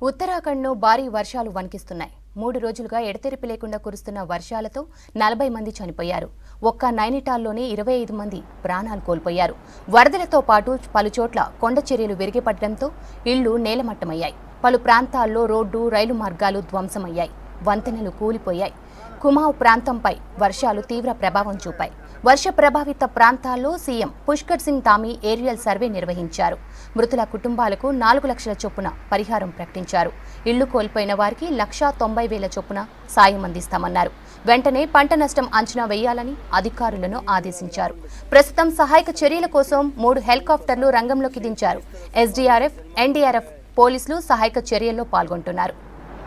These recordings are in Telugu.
ఉత్తరాఖండ్ను భారీ వర్షాలు వణికిస్తున్నాయి మూడు రోజులుగా ఎడతెరిపి లేకుండా కురుస్తున్న వర్షాలతో నలభై మంది చనిపోయారు ఒక్క నైనిటాల్లోనే ఇరవై ఐదు మంది ప్రాణాలు కోల్పోయారు వరదలతో పాటు పలు చోట్ల కొండ చర్యలు విరిగిపడడంతో ఇళ్లు నేలమట్టమయ్యాయి పలు ప్రాంతాల్లో రోడ్డు రైలు మార్గాలు ధ్వంసమయ్యాయి వంతెనలు కూలిపోయాయి కుమావ్ ప్రాంతంపై వర్షాలు తీవ్ర ప్రభావం చూపాయి వర్ష ప్రభావిత ప్రాంతాల్లో CM Pushkar Singh Dhami aerial survey నిర్వహించారు మృతుల కుటుంబాలకు నాలుగు లక్షల చొప్పున పరిహారం ప్రకటించారు ఇళ్లు కోల్పోయిన వారికి లక్షా తొంభై వేల చొప్పున సాయం అందిస్తామన్నారు వెంటనే పంట నష్టం అంచనా వేయాలని అధికారులను ఆదేశించారు ప్రస్తుతం సహాయక చర్యల కోసం మూడు హెలికాప్టర్లు రంగంలోకి దించారు ఎస్డీఆర్ఎఫ్ ఎన్డీఆర్ఎఫ్ పోలీసులు సహాయక చర్యల్లో పాల్గొంటున్నారు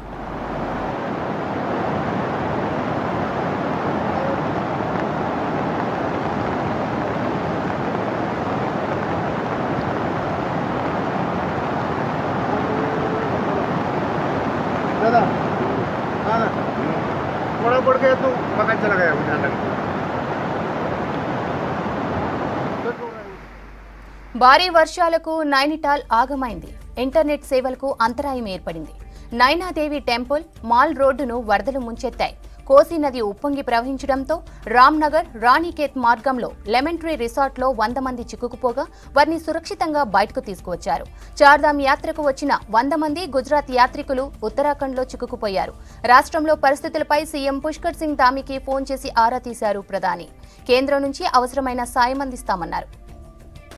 दादा हाँ ना थोड़ा बढ़ गया तो पता चला गया मुझे अंदर భారీ వర్షాలకు నైనిటాల్ ఆగమైంది ఇంటర్నెట్ సేవలకు అంతరాయం ఏర్పడింది నైనాదేవి టెంపుల్ మాల్ రోడ్డును వరదలు ముంచెత్తాయి కోసి నది ఉప్పొంగి ప్రవహించడంతో రామ్నగర్ రాణికేత్ మార్గంలో లెమన్ ట్రీ రిసార్ట్లో వంద మంది చిక్కుకుపోగా వారిని సురక్షితంగా బయటకు తీసుకువచ్చారు చార్ధామ్ యాత్రకు వచ్చిన వంద మంది గుజరాత్ యాత్రికులు ఉత్తరాఖండ్లో చిక్కుకుపోయారు రాష్ట్రంలో పరిస్థితులపై సీఎం పుష్కర్ సింగ్ ధామికి ఫోన్ చేసి ఆరా తీశారు ప్రధాని కేంద్రం నుంచి అవసరమైన సాయం అందిస్తామన్నారు